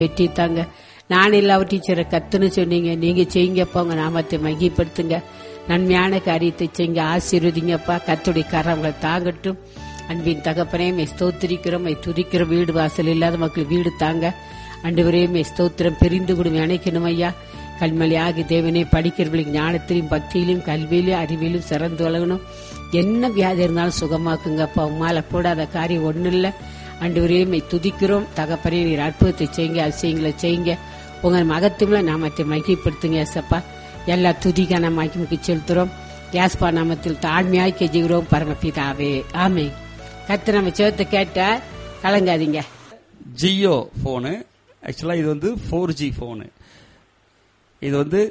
வெற்றி தாங்க நான் இல்லாவ டீச்சரை கத்துன்னு சொன்னீங்க நீங்க செய்யுங்கப்பா உங்க நாமத்தை மகிப்படுத்துங்க நன்மையான காரியத்தை செய்யுங்க ஆசீர்வதிங்கப்பா கத்துடைய கரங்களை தாங்கட்டும் அன்பின் தகப்பனே மே ஸ்தோத்திரிக்கிறோம் மை துதிக்கிற வீடு வாசல் இல்லாத மக்கள் வீடு தாங்க அன்றுவரே மே ஸ்தோத்திரம் பிரிந்து விடும் இணைக்கணும் ஐயா கல்மலையாகி தேவனே படிக்கிறவர்களுக்கு ஞானத்திலும் பக்தியிலும் கல்வியிலும் அறிவிலும் சிறந்து வளரணும் என்ன வியாதி இருந்தாலும் சுகமாக்குங்கப்பா உமால கூடாத காரியம் ஒன்றும் இல்லை அன்றுவரே மை துதிக்கிறோம் தகப்பனே நீர் அற்புதத்தை செய்யுங்க அதிசயங்களை செய்யுங்க உங்க மகத்துவங்களை நாமத்தை மகிப்படுத்துங்க ஏசப்பா எல்லா துதிக்கான மகிமுக்கு செலுத்துறோம் யாஸ்பா நாமத்தில் தாழ்மையாய் கெஜிகிறோம் பரமபிதாவே ஆமே கத்து நம்ம சேர்த்து கேட்டா கலங்காதீங்க ஜியோ ஃபோனு ஆக்சுவலாக இது வந்து ஃபோர் ஜி ஃபோனு இது வந்து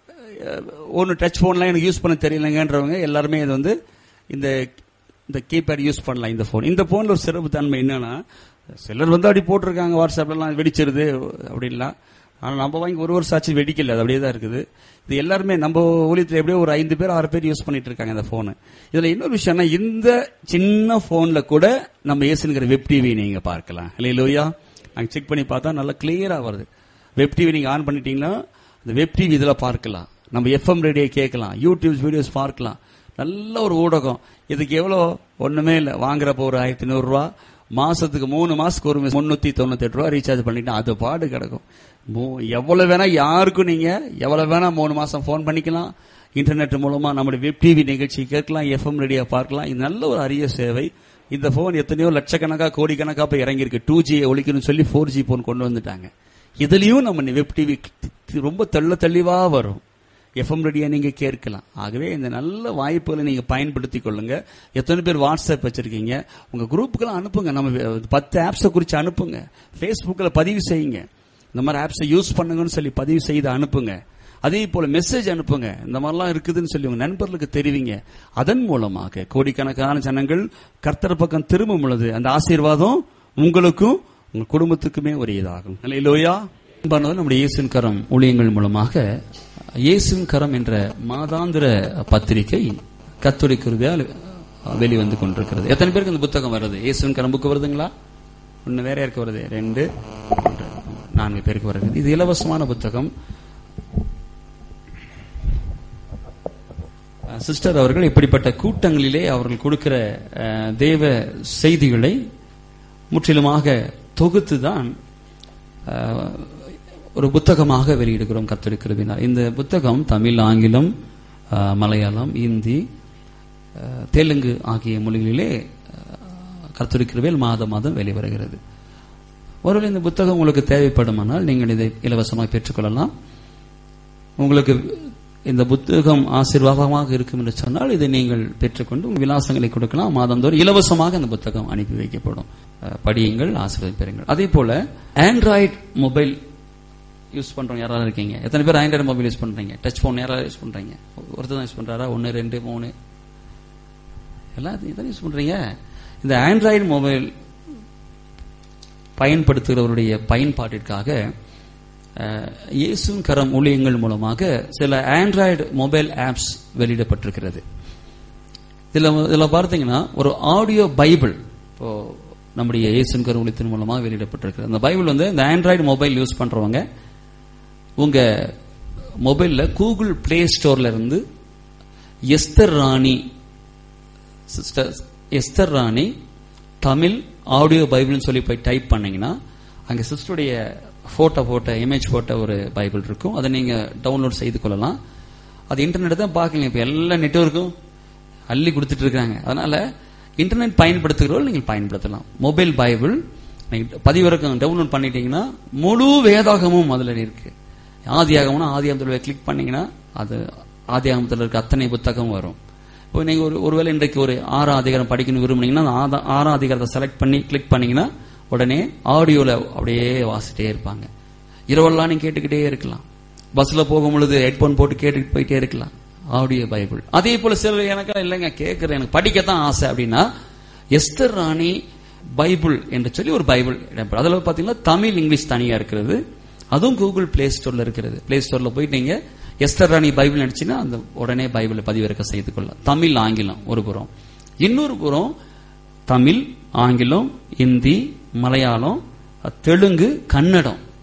ஒன்று டச் ஃபோன்லாம் எனக்கு யூஸ் பண்ண தெரியலங்கன்றவங்க எல்லாருமே இது வந்து இந்த இந்த கீபேட் யூஸ் பண்ணலாம் இந்த ஃபோன் இந்த ஃபோனில் ஒரு சிறப்பு தன்மை என்னன்னா சிலர் வந்து அப்படி போட்டிருக்காங்க வாட்ஸ்அப்லாம் வெடிச்சிருது அப்படின்லாம் ஆனால் நம்ம வாங்கி ஒரு வருஷம் ஆச்சு வெடிக்கல அது அப்படியே தான் இருக்குது இது எல்லாருமே நம்ம ஊழியத்தில் எப்படியோ ஒரு ஐந்து பேர் ஆறு பேர் யூஸ் பண்ணிட்டு இருக்காங்க இந்த ஃபோனு இதில் இன்னொரு விஷயம்னா இந்த சின்ன ஃபோனில் கூட நம்ம ஏசுங்கிற வெப் டிவி நீங்க பார்க்கலாம் இல்லையா நாங்கள் செக் பண்ணி பார்த்தா நல்லா கிளியரா வருது வெப் டிவி நீங்க ஆன் பண்ணிட்டீங்கன்னா அந்த வெப் டிவி இதில் பார்க்கலாம் நம்ம எஃப்எம் ரேடியோ கேட்கலாம் யூடியூப் வீடியோஸ் பார்க்கலாம் நல்ல ஒரு ஊடகம் இதுக்கு எவ்வளோ ஒண்ணுமே இல்லை வாங்குறப்போ ஒரு ஆயிரத்தி நூறுரூவா மாசத்துக்கு மூணு மாசத்துக்கு ஒரு முன்னூத்தி தொண்ணூத்தி எட்டு ரூபா ரீசார்ஜ் பண்ணிட்டா அது பாடு கிடக்கும் மூ- எவ்வளவு வேணா யாருக்கும் நீங்க எவ்வளவு வேணா மூணு மாசம் ஃபோன் பண்ணிக்கலாம் இன்டர்நெட் மூலமா நம்முடைய வெப் டிவி நிகழ்ச்சி கேட்கலாம் எஃப்எம் ரேடியோ பார்க்கலாம் இது நல்ல ஒரு அரிய சேவை இந்த போன் எத்தனையோ லட்சக்கணக்கா கோடிக்கணக்கா போய் இறங்கியிருக்கு டூ ஜி ஒழிக்கணும்னு சொல்லி ஃபோர் ஜி போன் கொண்டு வந்துட்டாங்க இதுலயும் நம்ம வெப் டிவி ரொம்ப தெள்ள தெளிவா வரும் எஃப்எம் ரேடியோ நீங்க கேட்கலாம் ஆகவே இந்த நல்ல வாய்ப்புகளை நீங்க பயன்படுத்திக் கொள்ளுங்க எத்தனை பேர் வாட்ஸ்அப் வச்சிருக்கீங்க உங்க குரூப்புக்கெல்லாம் அனுப்புங்க நம்ம வே- பத்து ஆப்ஸை குறிச்சு அனுப்புங்க Facebookல பதிவு செய்யுங்க இந்த மாதிரி ஆப்ஸை யூஸ் பண்ணுங்கன்னு சொல்லி பதிவு செய்து அனுப்புங்க அதே போல மெசேஜ் அனுப்புங்க இந்த மாதிரிலாம் இருக்குதுன்னு சொல்லி உங்க நண்பர்களுக்கு தெரிவிங்க அதன் மூலமாக கோடிக்கணக்கான ஜனங்கள் கர்த்தர் பக்கம் திரும்பும் பொழுது அந்த ஆசீர்வாதம் உங்களுக்கும் உங்க குடும்பத்துக்குமே உரியதாகும் இல்லையா அன்பானவர் நம்முடைய இயேசுவின் கரம் ஊழியங்கள் மூலமாக இயேசுவின் கரம் என்ற மாதாந்திர பத்திரிகை கத்தோலிக்க கிருபையால் வெளிவந்து கொண்டிருக்கிறது எத்தனை பேருக்கு இந்த புத்தகம் வருது இயேசுவின் கரம் புக்கு வருதுங்களா ஒன்னு வேற யாருக்கு வருது ரெண்டு மூன்று, நான்கு பேருக்கு வருது இது இலவசமான புத்தகம் சிஸ்டர் அவர்கள் இப்படிப்பட்ட கூட்டங்களிலே அவர்கள் கொடுக்கிற அஹ், தேவ செய்திகளை முற்றிலுமாக தொகுத்து தான் அஹ், ஒரு புத்தகமாக வெளியிடுகிறோம் கத்தெடுக்கிறதுனால் இந்த புத்தகம் தமிழ் ஆங்கிலம் அஹ், மலையாளம் இந்தி அஹ், தெலுங்கு ஆகிய மொழிகளிலே கருத்துருக்கிறவேல் மாதம் மாதம் வெளிவருகிறது ஒருவேளை இந்த புத்தகம் உங்களுக்கு தேவைப்படுமானால் நீங்கள் இதை இலவசமாக பெற்றுக்கொள்ளலாம் உங்களுக்கு இந்த புத்தகம் ஆசீர்வாதமாக இருக்கும் என்று சொன்னால் இதை நீங்கள் பெற்றுக்கொண்டு உங்கள் விலாசங்களை கொடுக்கலாம் மாதந்தோறும் இலவசமாக அந்த புத்தகம் அனுப்பி வைக்கப்படும் அஹ், படியுங்கள் ஆசீர்வாதம் பெறுங்கள் அதே போல ஆண்ட்ராய்டு மொபைல் யூஸ் பண்றவங்க யாராவது இருக்கீங்க எத்தனை பேர் ஆண்ட்ராய்டு மொபைல் யூஸ் பண்றீங்க டச் போன் யாராவது யூஸ் பண்றீங்க ஒருத்தர் தான் யூஸ் பண்றாரா ஒன்னு ரெண்டு மூணு எல்லாம் இதான் யூஸ் பண்றீங்க இந்த ஆண்ட்ராய்டு மொபைல் பயன்படுத்துகிறவருடைய பயன்பாட்டிற்காக அஹ், இயேசுவின் கரம் ஊழியங்கள் மூலமாக சில ஆண்ட்ராய்டு மொபைல் ஆப்ஸ் வெளியிடப்பட்டிருக்கிறது இதுல இதுல பார்த்தீங்கன்னா ஒரு ஆடியோ பைபிள் இப்போ நம்முடைய இயேசுவின் கரம் ஊழியத்தின் மூலமாக வெளியிடப்பட்டிருக்கிறது அந்த பைபிள் வந்து இந்த ஆண்ட்ராய்டு மொபைல் யூஸ் பண்றவங்க உங்க மொபைல்ல கூகுள் பிளே ஸ்டோர்ல இருந்து Esther Rani sister Esther Rani Tamil audio பைபிள்னு சொல்லி போய் டைப் பண்ணீங்கன்னா அங்க சிஸ்டருடைய போட்டோ போட்ட இமேஜ் போட்ட ஒரு பைபிள் இருக்கும் அதை நீங்க டவுன்லோட் செய்து கொள்ளலாம் அது இன்டர்நெட் தான் பார்க்கல இப்ப எல்லா நெட்வொர்க்கும் அள்ளி கொடுத்துட்டு இருக்காங்க அதனால இன்டர்நெட் பயன்படுத்துகிறவர்கள் நீங்கள் பயன்படுத்தலாம் மொபைல் பைபிள் நீங்க பதிவிறக்கம் டவுன்லோட் பண்ணிட்டீங்கன்னா முழு வேதாகமும் அதுல இருக்கு ஆதியாகம்னா ஆதியாகத்தில் கிளிக் பண்ணீங்கன்னா அது ஆதியாகமத்தில் இருக்க அத்தனை புத்தகம் வரும் இப்போ நீங்க ஒரு ஒருவேளை இன்றைக்கு ஒரு ஆறாம் அதிகாரம் படிக்கணும் விரும்புனீங்கன்னா அந்த ஆதா- ஆறாம் அதிகாரத்தை செலக்ட் பண்ணி கிளிக் பண்ணீங்கன்னா உடனே ஆடியோல அப்படியே வாசிட்டே இருப்பாங்க இரவெல்லாம் நீங்க கேட்டுக்கிட்டே இருக்கலாம் பஸ்ல போகும் பொழுது ஹெட்போன் போட்டு கேட்டுட்டு போயிட்டே இருக்கலாம் ஆடியோ பைபிள் அதே போல சிலர் எனக்கு இல்லைங்க கேட்கறேன் எனக்கு படிக்கத்தான் ஆசை அப்படின்னா எஸ்தர் ராணி பைபிள் என்று சொல்லி ஒரு பைபிள் இடம்பெறும். அதுல பாத்தீங்கன்னா தமிழ் இங்கிலீஷ் தனியா இருக்கிறது அதுவும் கூகுள் பிளே ஸ்டோர்ல இருக்கிறது பிளே ஸ்டோர்ல போயிட்டு நீங்க எஸ்தர் ராணி பைபிள் அடிச்சுன்னா அந்த உடனே பைபிளை பதிவிறக்க செய்து கொள்ளலாம் தமிழ் ஆங்கிலம் ஒரு புறம் இன்னொரு புறம் தமிழ் ஆங்கிலம் இந்தி மலையாளம் தெலுங்கு கன்னடம்